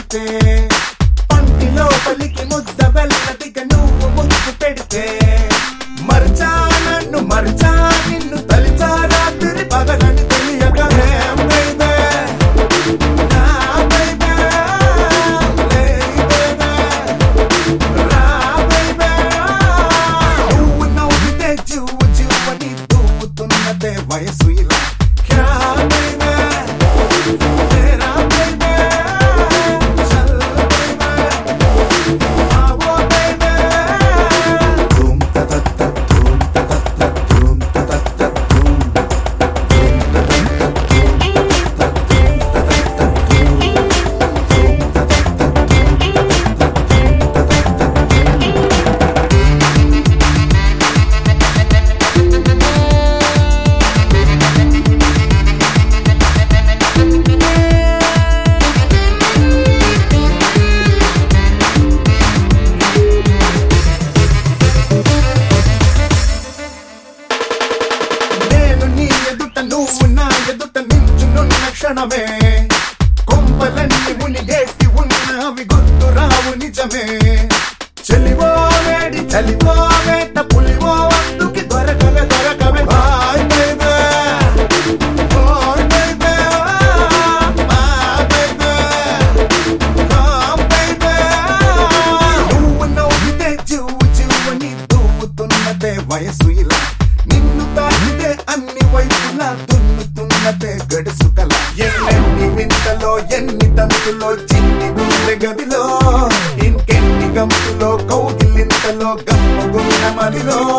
పెడితే పంటిలో పలికి ముద్ద వెళ్ళదిగ నువ్వు ముద్దు పెడితే మర్చా నన్ను మర్చా నిన్ను తలిచా రాత్రి పగలని తెలియక ఏం baby? నా baby, లే baby. రా baby. నువ్వు నవ్వితే జువ్వు జువ్వని దువ్వుతున్నదే వయసు ఇలా క్యా baby? తేరా baby. చల్ baby. ఆవో baby. ధూమ్ తతత్త, ధూమ్ తతత్త, ధూమ్ తతత్త, ధూమ్. నేను నీ ఎదుట నువ్వు నా ఎదుట నించునున్న క్షణమే కొంపలన్నీ మునిగేటి ఉన్నవి గుర్తు రావు నిజమే చెలివో వేడి చలివో వేట పులివో అందుకి దొరకవే దొరకవే బాయ్ బేబే బాయ్ బేబే బాయ్ బేబే బాయ్ బేబే నువ్వు నవ్వితే జువ్వు జువ్వని దువ్వుతున్నదే వయసు ఇలా నిన్ను తాకితే అన్ని వైపులా దున్నుతున్నదే గడుసు కల ఎన్నెన్ని వింతలో ఎన్ని తంతులో చిన్ని గుండె గదిలో ఇంకెన్ని గంతులో కౌగిలింతలో గమ్మగున్న మదిలో